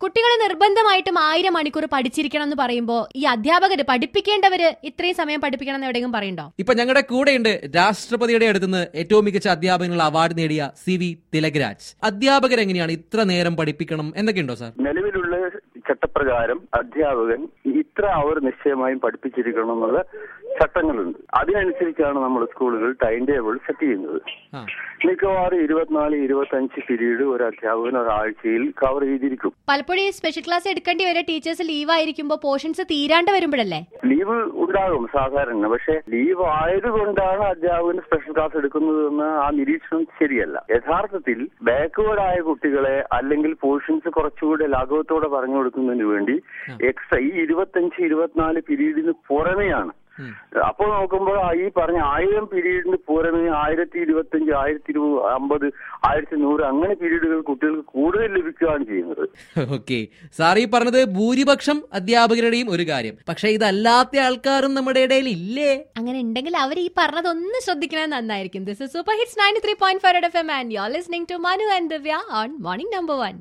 കുട്ടികൾ നിർബന്ധമായിട്ടും ആയിരം മണിക്കൂർ പഠിച്ചിരിക്കണം എന്ന് പറയുമ്പോൾ ഈ അധ്യാപകര് പഠിപ്പിക്കേണ്ടവര് ഇത്രയും സമയം പഠിപ്പിക്കണം എന്ന് എവിടെയെങ്കിലും പറയണ്ടോ ഇപ്പൊ ഞങ്ങളുടെ കൂടെയുണ്ട് രാഷ്ട്രപതിയുടെ അടുത്തുനിന്ന് ഏറ്റവും മികച്ച അധ്യാപകനുള്ള അവാർഡ് നേടിയ സി വി തിലകരാജ് അധ്യാപകരെങ്ങനെയാണ് ഇത്ര നേരം പഠിപ്പിക്കണം എന്നൊക്കെയുണ്ടോ സാർ നിലവിലുള്ള ചട്ടപ്രകാരം അധ്യാപകൻ ഇത്ര അവർ നിശ്ചയമായും പഠിപ്പിച്ചിരിക്കണം എന്നുള്ള ചട്ടങ്ങളുണ്ട് അതിനനുസരിച്ചാണ് നമ്മൾ സ്കൂളുകൾ ടൈം ടേബിൾ സെറ്റ് ചെയ്യുന്നത് ആ മിക്കവാറും ഇരുപത്തിനാല് ഇരുപത്തി അഞ്ച് പീരീഡ് ഒരു അധ്യാപകൻ ഒരാഴ്ചയിൽ കവർ ചെയ്തിരിക്കും പലപ്പോഴും ഈ സ്പെഷ്യൽ ക്ലാസ് എടുക്കേണ്ടി വരെ ടീച്ചേഴ്സ് ലീവ് ആയിരിക്കുമ്പോൾ പോർഷൻസ് തീരാണ്ട് വരുമ്പോഴല്ലേ ലീവ് ഉണ്ടാകും സാധാരണ പക്ഷെ ലീവ് ആയതുകൊണ്ടാണ് അധ്യാപകന് സ്പെഷ്യൽ ക്ലാസ് എടുക്കുന്നതെന്ന് ആ നിരീക്ഷണം ശരിയല്ല യഥാർത്ഥത്തിൽ ബാക്ക്വേർഡ് ആയ കുട്ടികളെ അല്ലെങ്കിൽ പോർഷൻസ് കുറച്ചുകൂടെ ലാഘവത്തോടെ പറഞ്ഞു കൊടുക്കുന്നതിന് വേണ്ടി എക്സ്ട്രാ ഈ ഇരുപത്തഞ്ച് ഇരുപത്തിനാല് പീരീഡിന് പുറമെയാണ് ഉം. അപ്പോൾ നോക്കുമ്പോൾ ആ ഈ പറഞ്ഞ ആയിരം പീരീഡിന് പുറമെ ആയിരത്തി ഇരുപത്തഞ്ച് ആയിരത്തി ഇരു അമ്പത് ആയിരത്തി നൂറ് അങ്ങനെ പീരീഡുകൾ കുട്ടികൾക്ക് കൂടുതൽ ലഭിക്കുകയാണ് ചെയ്യുന്നത് ഓക്കെ സാർ ഈ പറഞ്ഞത് ഭൂരിപക്ഷം അധ്യാപകരുടെയും ഒരു കാര്യം പക്ഷെ ഇതല്ലാത്ത ആൾക്കാരും നമ്മുടെ ഇടയിൽ ഇല്ലേ അങ്ങനെ ഉണ്ടെങ്കിൽ അവർ ഈ പറഞ്ഞതൊന്ന് ശ്രദ്ധിക്കണത് നന്നായിരിക്കും this super hits ninety three point five F M and you are listening to Manu and Divya on morning number one